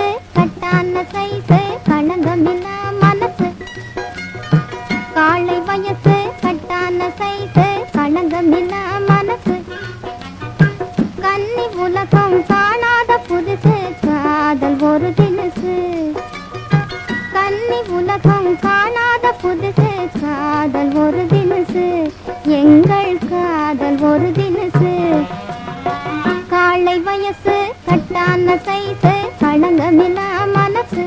கட்டான சைஸு களங்கமில்லா மனசு காளை வயசு கட்டான சைஸு களங்கமில்லா மனசு கன்னி உலகம் காணாத புதுசு காதல் ஒரு தினசு கன்னி உலகம் காணாத புதுசு காதல் ஒரு தினசு எங்கள் காதல் ஒரு தினசு காளை வயசு கட்டான சைஸு களங்கமில்லா மனசு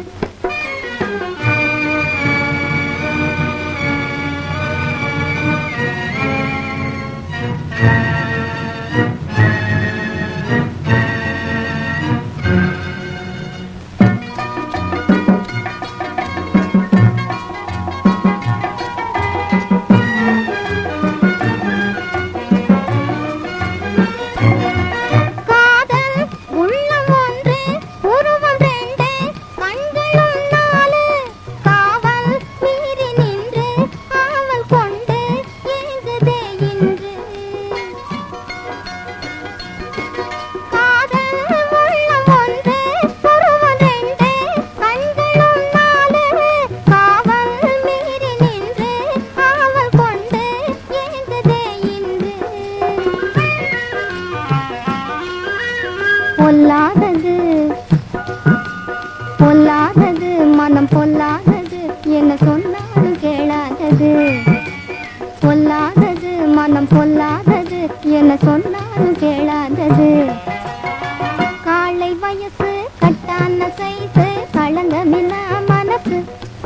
காதல் உள்ளம் ஒன்று உருவம் ரெண்டு கண்களும் நாலு காவல் மீறி நின்று ஆவல் கொண்டு ஏங்குதே இன்று காதல் உள்ளம் ஒன்று உருவம் ரெண்டு கண்களும் நாலு காவல் மீறி நின்று ஆவல் கொண்டு ஏங்குதே இன்று பொல்லாதது பொல்லாதது மனம் பொல்லாதது என்ன சொன்னாலும் கேளாதது பொல்லாதது மனம் பொல்லாதது என்ன சொன்னாலும் கேளாதது காளை வயசு கட்டான சைஸு களங்கமில்லா மனசு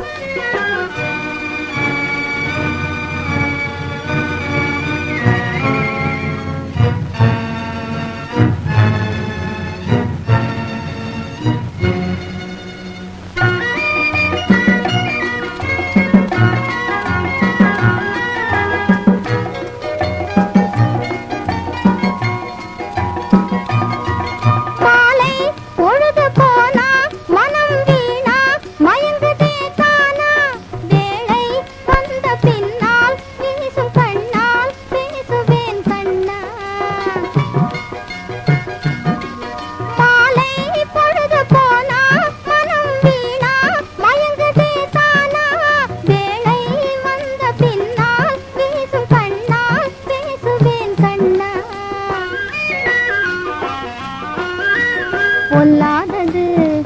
மாலை பொழுது போனா மனம் வீணா மயங்குதே தானா வேளை வந்த பின்னால் வீசும் கண்ணால் பேசுவேன் கண்ணா மாலை பொழுது போனா மனம் வீணா மயங்குதே தானா வேளை வந்த பின்னால் வீசும் கண்ணால் பேசுவேன் கண்ணா பொல்லாதது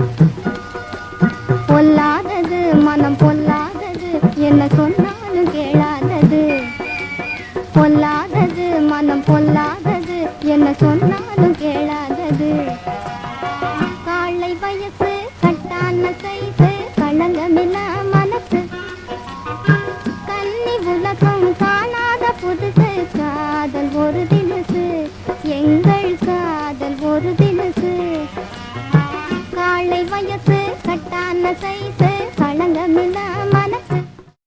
பொல்லாதது மனம் பொல்லாதது என்ன சொன்னாலும் கேளாதது பொல்லாதது மனம் பொல்லாதது என்ன சொன்னாலும் கேளாதது காளை வயசு கட்டான சைஸு களங்கமில்லா மனசு கன்னி உலகம் காணாத புதுசு காதல் ஒரு தினசு எங்கள் காதல் ஒரு தினசு காளை வயசு கட்டான சைஸு களங்கமில்லா